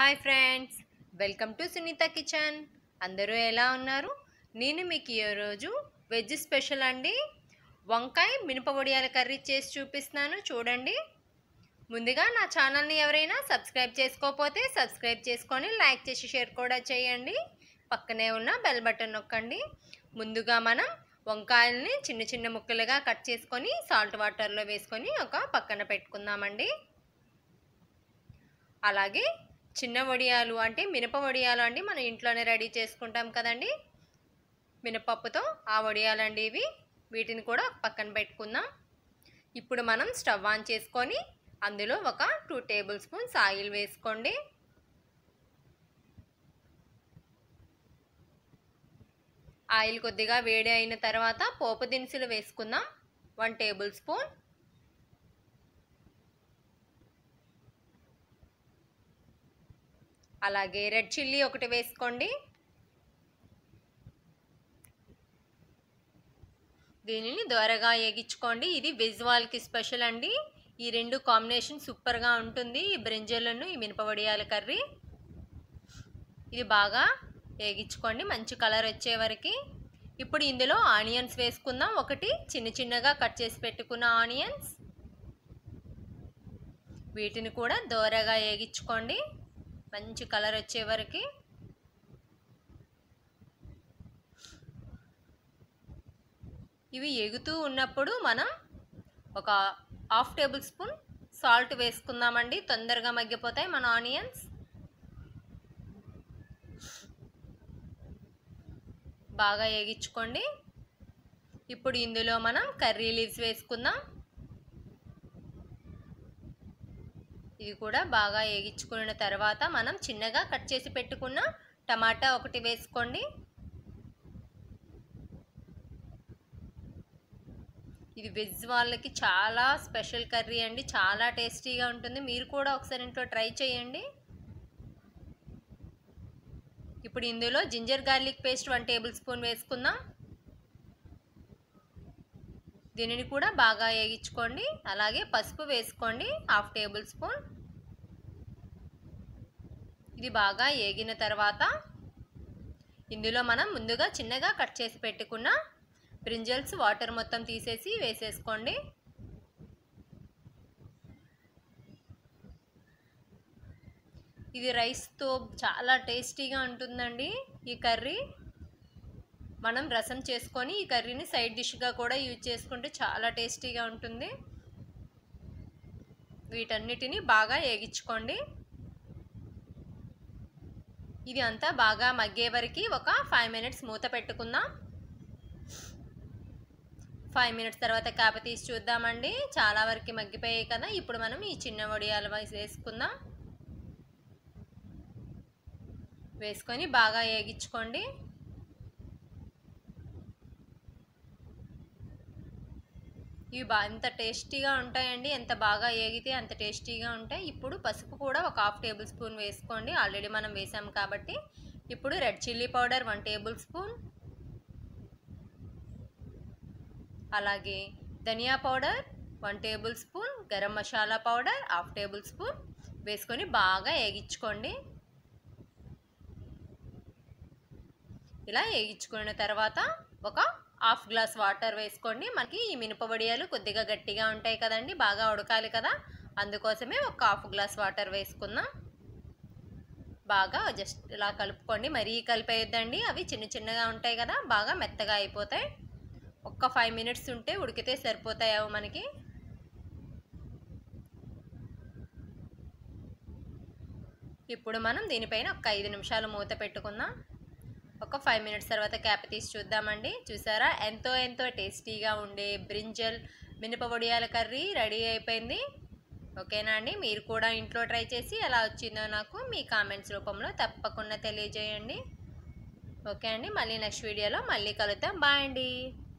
hi friends welcome to Sunitha kitchen అందరూ ఎలా ఉన్నారు నేను మీకు ఈరోజు వెజ్ స్పెషల్ అండి వంకాయ మినప వడియాల కర్రీ చేసి చూపిస్తున్నాను చూడండి ముందుగా నా ఛానల్ని ఎవరైనా సబ్స్క్రైబ్ చేసుకోకపోతే సబ్స్క్రైబ్ చేసుకొని లైక్ చేసి షేర్ కూడా చేయండి పక్కనే ఉన్న బెల్ బటన్ నొక్కండి ముందుగా మనం వంకాయల్ని చిన్న చిన్న ముక్కలుగా కట్ చేసుకొని సాల్ట్ వాటర్లో వేసుకొని ఒక పక్కన పెట్టుకుందామండి అలాగే చిన్న వడియాలు అంటే మినప వడియాలు అండి మనం ఇంట్లోనే రెడీ చేసుకుంటాం కదండి మినపప్పుతో ఆ వడియాలు అండి ఇవి వీటిని కూడా పక్కన పెట్టుకుందాం ఇప్పుడు మనం స్టవ్ ఆన్ చేసుకొని అందులో ఒక టూ టేబుల్ స్పూన్స్ ఆయిల్ వేసుకోండి ఆయిల్ కొద్దిగా వేడి అయిన తర్వాత పోపు దినుసులు వేసుకుందాం వన్ టేబుల్ స్పూన్ అలాగే రెడ్ చిల్లీ ఒకటి వేసుకోండి దీనిని దోరగా వేగించుకోండి ఇది విజువాల్కి స్పెషల్ అండి ఈ రెండు కాంబినేషన్ సూపర్గా ఉంటుంది ఈ బ్రింజలను ఈ మినపవడియాల కర్రీ ఇది బాగా వేగించుకోండి మంచి కలర్ వచ్చే వరకు ఇప్పుడు ఇందులో ఆనియన్స్ వేసుకుందాం ఒకటి చిన్న చిన్నగా కట్ చేసి పెట్టుకున్న ఆనియన్స్ వీటిని కూడా దోరగా వేగించుకోండి మంచి కలర్ వచ్చే వరకు ఇవి ఎగుతూ ఉన్నప్పుడు మనం ఒక హాఫ్ టేబుల్ స్పూన్ సాల్ట్ వేసుకుందామండి తొందరగా మగ్గిపోతాయి మన ఆనియన్స్ బాగా వేగించుకోండి ఇప్పుడు ఇందులో మనం కర్రీ లీవ్స్ వేసుకుందాం ఇది కూడా బాగా వేగించుకున్న తర్వాత మనం చిన్నగా కట్ చేసి పెట్టుకున్న టమాటా ఒకటి వేసుకోండి ఇది వెజ్ వాళ్ళకి చాలా స్పెషల్ కర్రీ అండి చాలా టేస్టీగా ఉంటుంది మీరు కూడా ఒకసారి ఇంట్లో ట్రై చేయండి ఇప్పుడు ఇందులో ginger garlic paste one tablespoon వేసుకుందాం దీనిని కూడా బాగా వేగించుకోండి అలాగే పసుపు వేసుకోండి హాఫ్ టేబుల్ స్పూన్ ఇది బాగా వేగిన తర్వాత ఇందులో మనం ముందుగా చిన్నగా కట్ చేసి పెట్టుకున్న బ్రింజల్స్ వాటర్ మొత్తం తీసేసి వేసేసుకోండి ఇది రైస్తో చాలా టేస్టీగా ఉంటుందండి ఈ కర్రీ మనం రసం చేసుకొని ఈ కర్రీని సైడ్ డిష్గా కూడా యూజ్ చేసుకుంటే చాలా టేస్టీగా ఉంటుంది వీటన్నిటిని బాగా వేగించుకోండి ఇది అంతా బాగా మగ్గే వరకు ఒక ఫైవ్ మినిట్స్ మూత పెట్టుకుందాం ఫైవ్ మినిట్స్ తర్వాత కాప తీసి చూద్దామండి చాలా వరకు మగ్గిపోయాయి కదా ఇప్పుడు మనం ఈ చిన్న వడియాలు వేసుకుందాం వేసుకొని బాగా వేగించుకోండి ఇవి బా ఎంత టేస్టీగా ఉంటాయండి ఎంత బాగా వేగితే అంత టేస్టీగా ఉంటాయి ఇప్పుడు పసుపు కూడా ఒక హాఫ్ టేబుల్ స్పూన్ వేసుకోండి ఆల్రెడీ మనం వేసాం కాబట్టి ఇప్పుడు red chilli powder one tablespoon అలాగే ధనియా powder one tablespoon garam masala powder half tablespoon వేసుకొని బాగా వేగించుకోండి ఇలా వేగించుకున్న తర్వాత ఒక హాఫ్ గ్లాస్ వాటర్ వేసుకోండి మనకి ఈ మినపవడియాలు కొద్దిగా గట్టిగా ఉంటాయి కదండి బాగా ఉడకాలి కదా అందుకోసమే ఒక హాఫ్ గ్లాస్ వాటర్ వేసుకుందాం బాగా జస్ట్ ఇలా కలుపుకోండి మరీ కలిపేయొద్దండి అవి చిన్న చిన్నగా ఉంటాయి కదా బాగా మెత్తగా అయిపోతాయి ఒక్క ఫైవ్ మినిట్స్ ఉంటే ఉడికితే సరిపోతాయి అవి మనకి ఇప్పుడు మనం దీనిపైన ఒక ఐదు నిమిషాలు మూత పెట్టుకుందాం ఒక ఫైవ్ మినిట్స్ తర్వాత క్యాప్ తీసి చూద్దామండి చూసారా ఎంతో ఎంతో టేస్టీగా ఉండే బ్రింజల్ మినపవడియాల కర్రీ రెడీ అయిపోయింది ఓకేనా అండి మీరు కూడా ఇంట్లో ట్రై చేసి ఎలా వచ్చిందో నాకు మీ కామెంట్స్ రూపంలో తప్పకుండా తెలియజేయండి ఓకే అండి మళ్ళీ నెక్స్ట్ వీడియోలో మళ్ళీ కలుద్దాం బాయ్ అండి